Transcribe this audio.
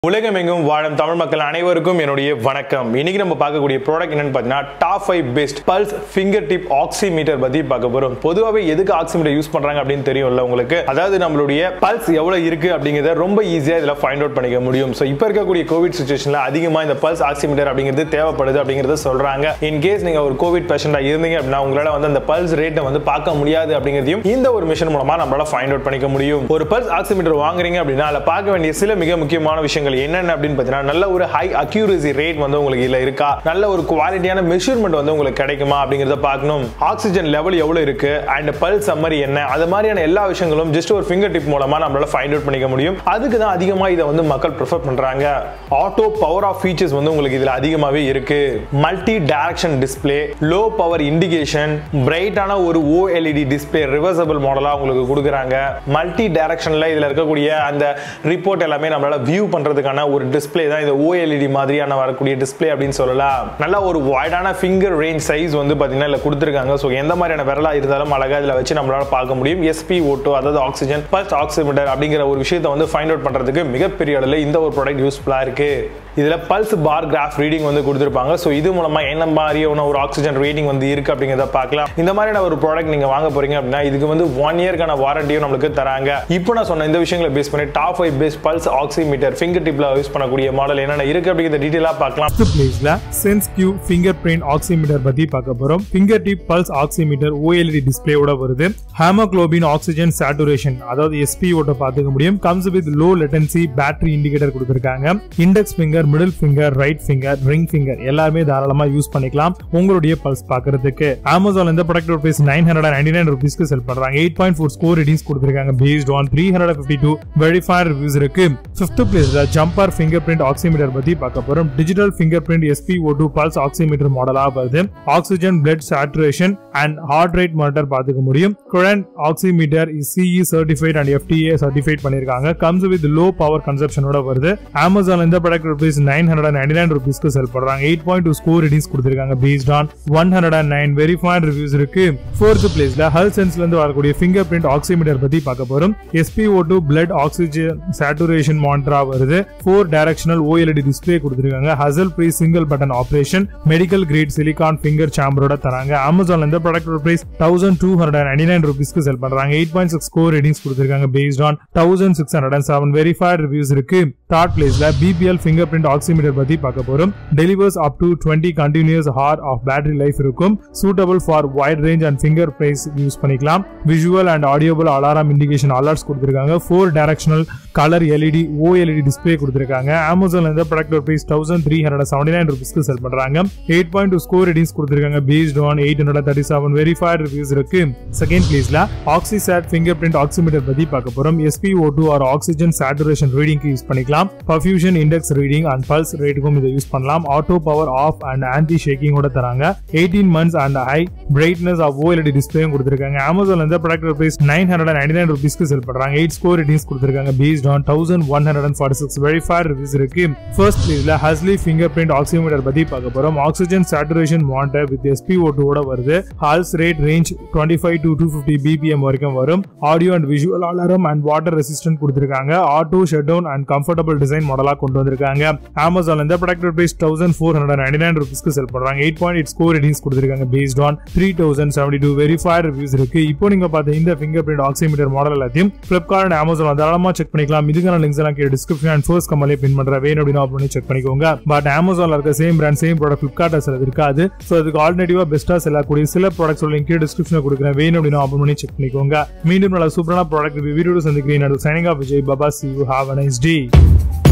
உலகமெங்கும் வாழும் தமிழ் மக்கள் அனைவருக்கும் என்னுடைய வணக்கம் இன்னைக்கு நம்ம பார்க்கக்கூடிய ப்ராடக்ட் என்னன்னு பார்த்தீங்கன்னா top five best pulse fingertip oximeter பத்தி பார்க்க போறோம் பொதுவாகவே எதுக்கு ஆக்சிமீட்டர் யூஸ் பண்றாங்க அப்படின்னு தெரியும்ல உங்களுக்கு அதாவது நம்மளுடைய பல்ஸ் எவ்வளவு இருக்கு அப்படிங்கிறத ரொம்ப ஈஸியா இதுல ஃபைண்ட் அவுட் பண்ணிக்க முடியும் ஸோ இப்போ இருக்கக்கூடிய கோவிட் சுச்சுவேஷன்ல அதிகமா இந்த பல்ஸ் ஆக்சிமீட்டர் அப்படிங்கிறது தேவைப்படுது அப்படிங்கறத சொல்றாங்க இன் கேஸ் நீங்க ஒரு கோவிட் பேஷண்டா இருந்தீங்க அப்படின்னா உங்களால வந்து அந்த பல்ஸ் ரேட்டை வந்து பார்க்க முடியாது அப்படிங்கிறதையும் இந்த ஒரு மிஷின் மூலமா நம்மளால ஃபைண்ட் அவுட் பண்ணிக்க முடியும் ஒரு பல்ஸ் ஆக்சிமீட்டர் வாங்குறீங்க அப்படின்னா அதில் பார்க்க வேண்டிய சில மிக முக்கியமான விஷயங்கள் என்னென்ன அப்படின்னு பார்த்தீங்கன்னா நல்ல ஒரு ஹை அக்யூரசி ரேட் வந்து உங்களுக்கு இதுல இருக்கா நல்ல ஒரு குவாலிட்டியான மெஷர்மெண்ட் வந்து உங்களுக்கு கிடைக்குமா அப்படிங்கறத பார்க்கணும் ஆக்சிஜன் லெவல் எவ்வளவு இருக்கு அண்ட் பல்ஸ் சம்மரி என்ன அது மாதிரியான எல்லா விஷயங்களும் ஜஸ்ட் ஒரு ஃபிங்கர் டிப் மூலமா நம்மளால ஃபைண்ட் அவுட் பண்ணிக்க முடியும் அதுக்கு தான் அதிகமா இதை வந்து மக்கள் ப்ரிஃபர் பண்றாங்க ஆட்டோ பவர் ஆஃப் ஃபீச்சர்ஸ் வந்து உங்களுக்கு இதுல அதிகமாவே இருக்கு multi direction display low power indication பிரைட்டான ஒரு ஓஎல்இடி டிஸ்ப்ளே ரிவர்சபிள் மாடலா உங்களுக்கு கொடுக்குறாங்க மல்டி டைரக்ஷன்ல இதுல இருக்கக்கூடிய அந்த ரிப்போர்ட் எல்லாமே நம்மளால வியூ பண்றதுக்கான ஒரு டிஸ்ப்ளே தான் இது ஓஎல்இடி மாதிரியான வரக்கூடிய டிஸ்ப்ளே அப்படின்னு சொல்லலாம் நல்ல ஒரு வைடான ஃபிங்கர் ரேஞ்ச் சைஸ் வந்து பாத்தீங்கன்னா இதுல கொடுத்துருக்காங்க ஸோ எந்த மாதிரியான விரலா இருந்தாலும் அழகா இதுல வச்சு நம்மளால பார்க்க முடியும் எஸ்பி ஓட்டோ அதாவது ஆக்சிஜன் பல்ஸ் ஆக்சிமீட்டர் அப்படிங்கிற ஒரு விஷயத்தை வந்து ஃபைண்ட் அவுட் பண்றதுக்கு மிகப்பெரிய அளவில் இந்த ஒரு ப்ராடக்ட் யூஸ்ஃபுல்லா இருக்கு இதுல பல்ஸ் பார் கிராஃப் ரீடிங் வந்து கொடுத்துருப்பாங்க ஸோ இது மூலமா என்ன மாதிரியான ஒரு ஆக்சிஜன் ரேட்டிங் வந்து இருக்கு அப்படிங்கிறத பார்க்கலாம் இந்த மாதிரியான ஒரு ப்ராடக்ட் நீங்க வாங்க போறீங்க அப்படின்னா இதுக்கு வந்து ஒன் இயர்க்கான வாரண்டியும் நம்மளுக்கு தராங்க இப்போ நான் சொன்ன இந்த விஷயங்களை பேஸ் பண்ணி top five best pulse oximeter finger டிப்ல யூஸ் பண்ணக்கூடிய மாடல் என்னென்ன இருக்கு அப்படிங்கிறத டீட்டெயிலாக பார்க்கலாம் ஃபர்ஸ்ட் பிளேஸ்ல sense Q fingerprint oximeter பத்தி பார்க்க போறோம் fingertip pulse oximeter OLED டிஸ்பிளேயோட வருது ஹேமோக்ளோபின் ஆக்சிஜன் சேச்சுரேஷன் அதாவது எஸ்பிஓட பார்த்துக்க முடியும் comes with low latency battery indicator கொடுத்துருக்காங்க index finger middle finger right finger ring finger எல்லாருமே தாராளமா யூஸ் பண்ணிக்கலாம் உங்களுடைய பல்ஸ் பார்க்கறதுக்கு அமேசான் இந்த product rupees nine hundred ninety nine ருபீஸ்க்கு செல் பண்றாங்க eight point four score ratings கொடுத்துருக்காங்க based on three hundred fifty two verified reviews இருக்கு ஃபிஃப்த் பிளேஸ்ல ஜம்பர் ஃபிங்கர் பிரிண்ட் ஆக்சிமீட்டர் பத்தி பார்க்க போறோம் digital fingerprint SP O two pulse oximeter மாடலா வருது oxygen blood saturation and heart rate monitor பார்த்துக்க முடியும் குரண்ட் oximeter CE certified and FDA certified பண்ணிருக்காங்க கம்ஸ் வித் லோ பவர் கன்சப்ஷனோட வருது அமேசான் இந்த product rupees nine hundred ninety nine ருபீஸ்க்கு செல் பண்றாங்க eight point two score ratings கொடுத்துருக்காங்க based on one hundred and nine verified reviews இருக்கு fourth பிளேஸ்ல health சென்ஸ்ல இருந்து வரக்கூடிய ஃபிங்கர் பிரிண்ட் ஆக்சிமீட்டர் பத்தி பார்க்க போறோம் SPO two blood oxygen saturation மானிட்டரா வருது ஃபோர் டைரக்ஷனல் ஓஎல்இடி டிஸ்பிளே கொடுத்துருக்காங்க hassle free single button operation medical grade silicone finger சாம்பரோட தராங்க அமேசான்ல இந்த product price thousand two hundred ninety nine ருபீஸ்க்கு செல் பண்றாங்க eight point six score ratings கொடுத்துருக்காங்க based on thousand six hundred and seven verified reviews இருக்கு third பிளேஸ்ல BPL fingerprint oximeter பத்தி பார்க்க போறோம் delivers up to twenty continuous hour of battery life இருக்கும் suitable for wide range and finger price use பண்ணிக்கலாம் visual and audible alarm indication alerts கொடுத்துருக்காங்க four directional colour LED OLED display கொடுத்துருக்காங்க அமேசான்ல இந்த product price thousand three hundred seventy nine ருபீஸ்க்கு sell பண்றாங்க eight point two score ratings கொடுத்துருக்காங்க based on eight hundred thirty seven verified reviews இருக்கு second பிளேஸ்ல Oxysat fingerprint oximeter பத்தி பார்க்க போறோம் SP O two or oxygen saturation ரீடிங்க்கு use பண்ணிக்கலாம் perfusion index reading and pulse ரேட்டுக்கும் இதை யூஸ் பண்ணலாம் auto power off and anti ஷேக்கிங்கோட தராங்க eighteen months and high brightness of OLED டிஸ்பிளேயும் கொடுத்துருக்காங்க அமேசான்ல இந்த product price nine hundred ninety nine ருபீஸ்க்கு செல் பண்றாங்க எயிட் ஸ்கோர் ரேட்டிங்ஸ் கொடுத்துருக்காங்க based on thousand one hundred and forty six verified reviews இருக்கு ஃபர்ஸ்ட் பிளேஸ்ல ஹஸ்லி ஃபிங்கர் பிரிண்ட் ஆக்சிமீட்டர் பத்தி பார்க்க போறோம் oxygen saturation monitor with SP ஓட்டோட வருது pulse rate range twenty five to two fifty BPM வரைக்கும் வரும் audio and visual alarm and water resistant கொடுத்துருக்காங்க auto shut down and comfortable design மாடலா கொண்டு வந்திருக்காங்க அமேசான் இந்த product price thousand four hundred ninety nine ருபீஸ்க்கு செல் பண்றாங்க eight point eight score ratings கொடுத்துருக்காங்க based on three thousand seventy two verified reviews இருக்கு இப்போ நீங்க பார்த்த இந்த ஃபிங்கர் பிரிண்ட் ஆக்சிமீட்டர் மாடல் எல்லாத்தையும் பிளிப்கார்ட் அண்ட் அமேசான் தாராளமா செக் பண்ணிக்கலாம் இதுக்கான லிங்க்ஸ் எல்லாம் கீழே டிஸ்கிரிப்ஷன் அண்ட் ஃபர்ஸ்ட் கமலே பின் பண்ற வேணும் அப்படின்னு பண்ணி செக் பண்ணிக்கோங்க பட் அமேசான்ல இருக்க same brand same product Flipkart சில இருக்காது ஸோ அதுக்கு ஆல்டர்னேட்டிவா பெஸ்டா செல்லக்கூடிய சில ப்ராடக்ட்ஸ் லிங்க் கீழே டிஸ்கிரிப்ஷன் கொடுக்குறேன் வேணும் அப்படின்னு ஆப்பன் பண்ணி செக் பண்ணிக்கோங்க மீண்டும் நல்ல சூப்பரான ப்ராடக்ட் வீடியோ சந்திக்கிறேன் signing off Vijay Baba see you have a nice day